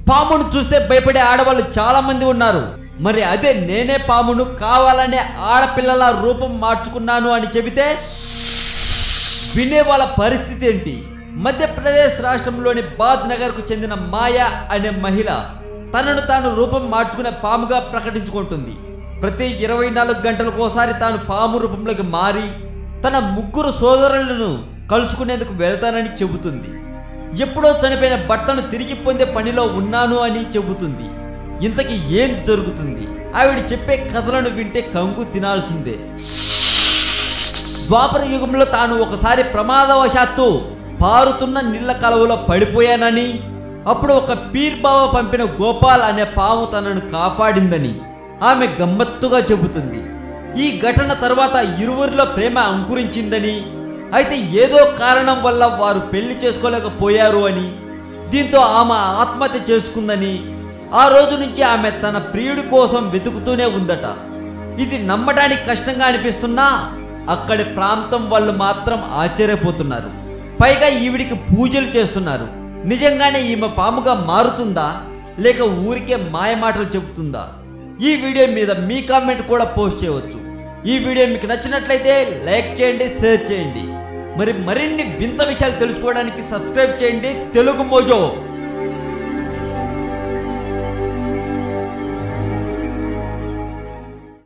పామును చూస్తే భయపడే ఆడవాళ్ళు చాలా మంది ఉన్నారు మరి అదే నేనే పామును కావాలనే ఆడపిల్లల రూపం మార్చుకున్నాను అని చెబితే వినే వాళ్ళ పరిస్థితి ఏంటి మధ్యప్రదేశ్ రాష్ట్రంలోని బాద్ నగర్కు చెందిన మాయా అనే మహిళ తనను తాను రూపం మార్చుకునే పాముగా ప్రకటించుకుంటుంది ప్రతి ఇరవై నాలుగు గంటలకోసారి తాను పాము రూపంలోకి మారి తన ముగ్గురు సోదరులను కలుసుకునేందుకు వెళ్తానని చెబుతుంది ఎప్పుడో చనిపోయిన భర్తను తిరిగి పొందే పనిలో ఉన్నాను అని చెబుతుంది ఇంతకీ ఏం జరుగుతుంది ఆవిడ చెప్పే కథలను వింటే కంగు తినాల్సిందే ద్వాపర యుగంలో తాను ఒకసారి ప్రమాదవశాత్తు పారుతున్న నీళ్ల కలవలో పడిపోయానని అప్పుడు ఒక పీర్ బావ పంపిన గోపాల్ అనే పాము తనను కాపాడిందని ఆమె గమ్మత్తుగా చెబుతుంది ఈ ఘటన తర్వాత ఇరువురిలో ప్రేమ అంకురించిందని అయితే ఏదో కారణం వల్ల వారు పెళ్లి చేసుకోలేకపోయారు అని దీంతో ఆమె ఆత్మహత్య చేసుకుందని ఆ రోజు నుంచి ఆమె తన ప్రియుడి కోసం వెతుకుతూనే ఉందట ఇది నమ్మడానికి కష్టంగా అనిపిస్తున్నా అక్కడి ప్రాంతం వాళ్ళు మాత్రం ఆశ్చర్యపోతున్నారు పైగా ఈవిడికి పూజలు చేస్తున్నారు నిజంగానే ఈమె పాముగా మారుతుందా లేక ఊరికే మాయమాటలు చెబుతుందా ఈ వీడియో మీద మీ కామెంట్ కూడా పోస్ట్ చేయవచ్చు ఈ వీడియో మీకు నచ్చినట్లయితే లైక్ చేయండి షేర్ చేయండి మరి మరిన్ని వింత విషయాలు తెలుసుకోవడానికి సబ్స్క్రైబ్ చేయండి తెలుగు మోజో